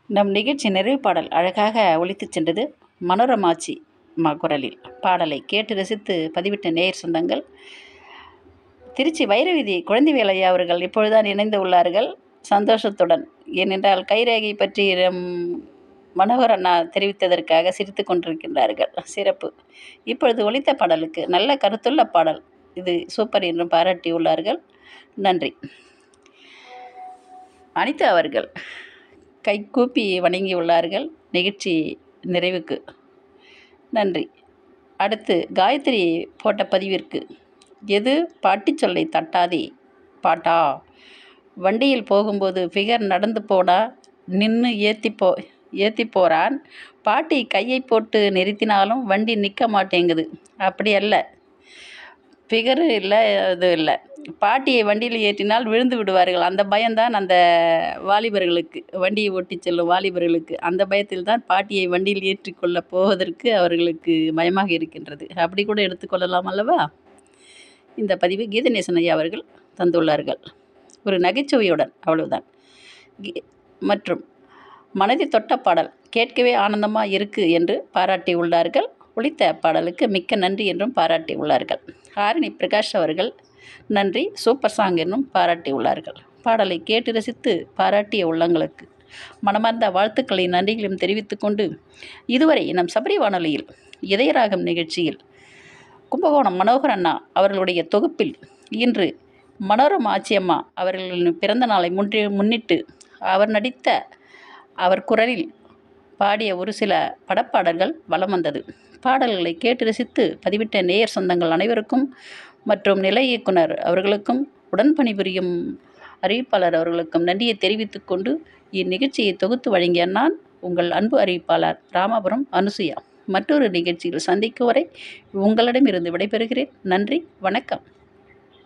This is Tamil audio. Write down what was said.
நம் நிகழ்ச்சி நிறைவு பாடல் அழகாக ஒலித்துச் சென்றது மனோரமாச்சி மா குரலில் பாடலை கேட்டு ரசித்து பதிவிட்ட நேயர் சொந்தங்கள் திருச்சி வைரவிதி குழந்தை வேலையா அவர்கள் இப்பொழுதுதான் இணைந்து உள்ளார்கள் சந்தோஷத்துடன் ஏனென்றால் கைரேகை பற்றி நம் மனோகர் அண்ணா தெரிவித்ததற்காக சிரித்து கொண்டிருக்கின்றார்கள் சிறப்பு இப்பொழுது ஒலித்த பாடலுக்கு நல்ல கருத்துள்ள பாடல் இது சூப்பர் என்றும் பாராட்டியுள்ளார்கள் நன்றி அனிதா அவர்கள் கை கூப்பி வணங்கியுள்ளார்கள் நிகழ்ச்சி நிறைவுக்கு நன்றி அடுத்து காயத்ரி போட்ட பதிவிற்கு எது பாட்டி சொல்லை தட்டாதே பாட்டா வண்டியில் போகும்போது ஃபிகர் நடந்து போனா நின்று ஏற்றி போ ஏற்றி போகிறான் பாட்டி கையை போட்டு நிறுத்தினாலும் வண்டி நிற்க மாட்டேங்குது அப்படி அல்ல ஃபிகரு இல்லை இது இல்லை பாட்டியை வண்டியில் ஏற்றினால் விழுந்து விடுவார்கள் அந்த பயம்தான் அந்த வாலிபர்களுக்கு வண்டியை ஓட்டி செல்லும் வாலிபர்களுக்கு அந்த பயத்தில் தான் பாட்டியை வண்டியில் ஏற்றிக்கொள்ள போவதற்கு அவர்களுக்கு பயமாக இருக்கின்றது அப்படி கூட எடுத்துக்கொள்ளலாம் அல்லவா இந்த பதிவு கீதநேசன் ஐயா அவர்கள் தந்துள்ளார்கள் ஒரு நகைச்சுவையுடன் அவ்வளவுதான் மற்றும் மனதை தொட்ட பாடல் கேட்கவே ஆனந்தமாக இருக்கு என்று பாராட்டி உள்ளார்கள் ஒழித்த பாடலுக்கு மிக்க நன்றி என்றும் பாராட்டி உள்ளார்கள் ஹாரிணி பிரகாஷ் அவர்கள் நன்றி சூப்பர் சாங் என்றும் பாராட்டி உள்ளார்கள் பாடலை கேட்டு ரசித்து பாராட்டிய உள்ளங்களுக்கு மனமார்ந்த வாழ்த்துக்களை நன்றிகளையும் தெரிவித்துக்கொண்டு இதுவரை நம் சபரி வானொலியில் இதயராகம் நிகழ்ச்சியில் கும்பகோணம் மனோகர் அண்ணா அவர்களுடைய தொகுப்பில் இன்று மனோரமா ஆச்சியம்மா அவர்களின் பிறந்த நாளை முன்றி முன்னிட்டு அவர் நடித்த அவர் குரலில் பாடிய ஒரு சில படப்பாடல்கள் வலம் வந்தது பாடல்களை கேட்டு ரசித்து பதிவிட்ட நேயர் சொந்தங்கள் அனைவருக்கும் மற்றும் நிலை இயக்குனர் அவர்களுக்கும் உடன் பணிபுரியும் அறிவிப்பாளர் அவர்களுக்கும் நன்றியை தெரிவித்துக் கொண்டு இந்நிகழ்ச்சியை தொகுத்து வழங்கிய நான் உங்கள் அன்பு அறிவிப்பாளர் ராமபுரம் அனுசுயா மற்றொரு நிகழ்ச்சியில் சந்திக்கும் வரை உங்களிடமிருந்து விடைபெறுகிறேன் நன்றி வணக்கம்